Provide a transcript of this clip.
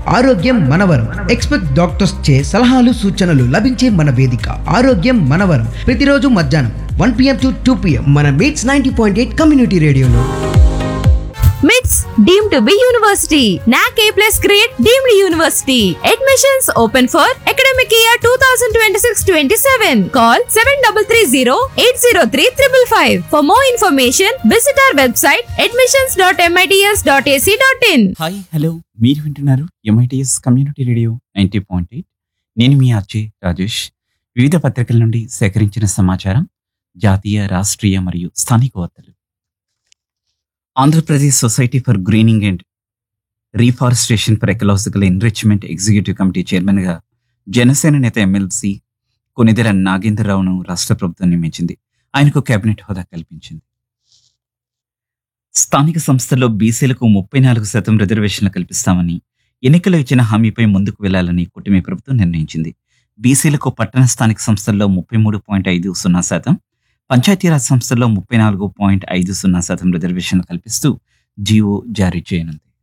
ఆరోగ్యం మనవరం expect doctors చే సలహాలు సూచనలు లభించే మన వేదిక ఆరోగ్యం మనవరం ప్రతిరోజు మధ్యాహ్నం one PM to two PM మన MITS ninety point eight community రేడియోలో MITS deemed to be university NAAC A plus grade deemed university admissions open for academic year two thousand twenty six twenty seven call seven double three zero eight zero three triple five for more information visit our website admissions dot MITS dot AC dot in hi hello మీరు వింటున్నారు MITS community radio ninety point eight నేను మీ RJ Rajesh వివిధ పత్రికల నుండి సేకరించిన సమాచారం జాతీయ రాష్ట్రీయ మరియు స్థానిక వార్తలు Andhra Pradesh society for greening and reforestation for ecological enrichment executive committee చైర్మన్గా జనసేన నేత ఎమ్మెల్సీ కొనిదెల నాగేంద్రరావును రాష్ట్ర ప్రభుత్వం నియమించింది ఆయనకు కేబినెట్ హోదా కల్పించింది స్థానిక సంస్థల్లో బీసీలకు ముప్పై నాలుగు శాతం రిజర్వేషన్లు కల్పిస్తామని ఎన్నికల్లో ఇచ్చిన హామీపై ముందుకు వెళ్లాలని కూటమి ప్రభుత్వం నిర్ణయించింది బీసీలకు పట్టణ స్థానిక సంస్థల్లో ముప్పై మూడు పాయింట్ ఐదు సున్నా శాతం పంచాయతీరాజ్ సంస్థల్లో ముప్పై నాలుగు పాయింట్ ఐదు సున్నా శాతం రిజర్వేషన్లు కల్పిస్తూ జీవో జారీ చేయనుంది